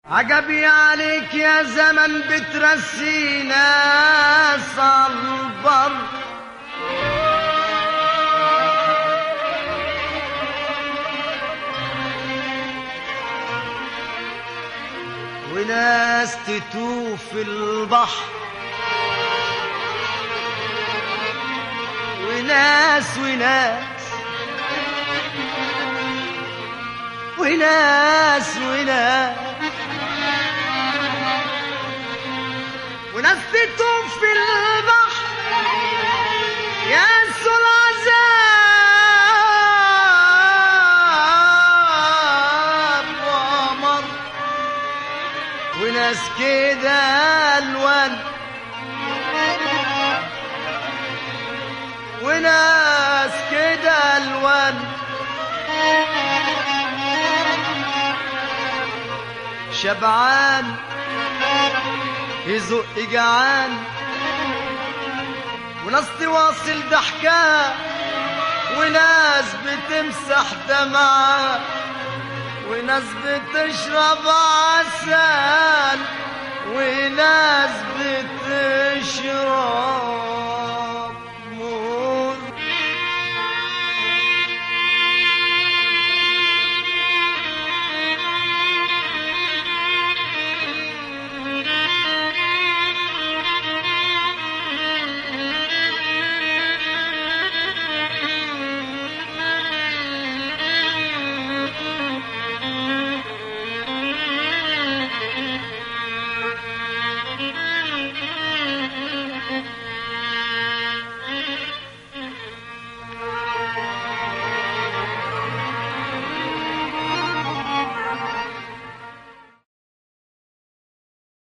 عجبي عليك يا زمن بترسي ناس عالبر وناس تتوه في البحر وناس وناس وناس وناس وناس تتوه في البحر ينسوا العذاب ومر وناس كده الوان وناس كده الوان شبعان يزق جعان وناس تواصل ضحكاه وناس بتمسح دمعة وناس بتشرب عسل وناس